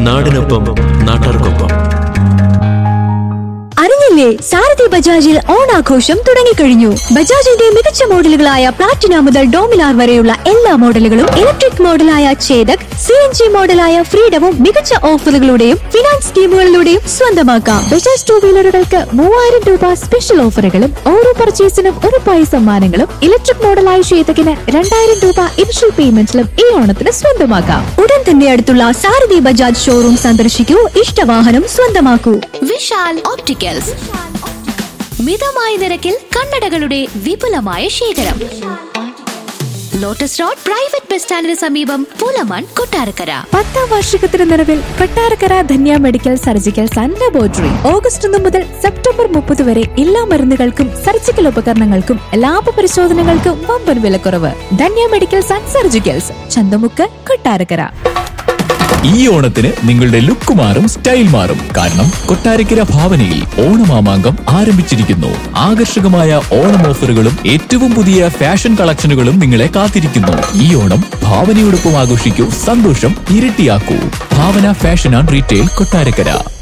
നാടിനൊപ്പം നാട്ടാർക്കൊപ്പം അറിഞ്ഞില്ലേ സാരഥി ബജാജിൽ ഓണാഘോഷം തുടങ്ങിക്കഴിഞ്ഞു ബജാജിന്റെ മികച്ച മോഡലുകളായ പ്ലാറ്റിന മുതൽ ഡോമിനാർ വരെയുള്ള എല്ലാ മോഡലുകളും ഇലക്ട്രിക് മോഡലായ ചേതക് സി എൻ ജി മോഡലായ ഫ്രീഡവും മികച്ച ഓഫറുകളുടെയും ഫിനാൻസ് സ്കീമുകളിലൂടെയും സ്വന്തമാക്കാം ബജാജ് ടൂ വീലറുകൾക്ക് മൂവായിരം രൂപ സ്പെഷ്യൽ ഓഫറുകളും ഓരോ പർച്ചേസിനും ഒരു പൈസ സമ്മാനങ്ങളും ഇലക്ട്രിക് മോഡലായ ശ്വേതകിന് രണ്ടായിരം രൂപ ഇനിഷ്യൽ പേയ്മെന്റിലും ഈ ഓണത്തിന് സ്വന്തമാക്കാം ഉടൻ തന്നെ അടുത്തുള്ള സാരഥി ബജാജ് ഷോറൂം സന്ദർശിക്കൂ ഇഷ്ടവാഹനം സ്വന്തമാക്കൂ വിശാൽ ഓപ്റ്റിക്കൽസ് മിതമായ നിരക്കിൽ കണ്ണടകളുടെ വിപുലമായ ശേഖരം ലോട്ടസ് റോഡ് പ്രൈവറ്റ് ബസ് സ്റ്റാൻഡിന് സമീപം പുലമൺ കൊട്ടാരക്കര പത്താം വാർഷികത്തിന് നിലവിൽ Kottarakkara Dhanya medical surgicals and laboratory August ഒന്ന് മുതൽ സെപ്റ്റംബർ മുപ്പത് വരെ എല്ലാ മരുന്നുകൾക്കും സർജിക്കൽ ഉപകരണങ്ങൾക്കും ലാഭ പരിശോധനകൾക്കും വമ്പൻ വിലക്കുറവ് Dhanya medicals and surgicals Chanthamukku Kottarakkara ഈ ഓണത്തിന് നിങ്ങളുടെ ലുക്ക് മാറും സ്റ്റൈൽ മാറും കാരണം കൊട്ടാരക്കര ഭാവനയിൽ ഓണമാമാങ്കം ആരംഭിച്ചിരിക്കുന്നു ആകർഷകമായ ഓണം ഓഫറുകളും ഏറ്റവും പുതിയ ഫാഷൻ കളക്ഷനുകളും നിങ്ങളെ കാത്തിരിക്കുന്നു ഈ ഓണം ഭാവനയോടൊപ്പം ആഘോഷിക്കൂ സന്തോഷം ഇരട്ടിയാക്കൂ Bhavana fashion and retail Kottarakkara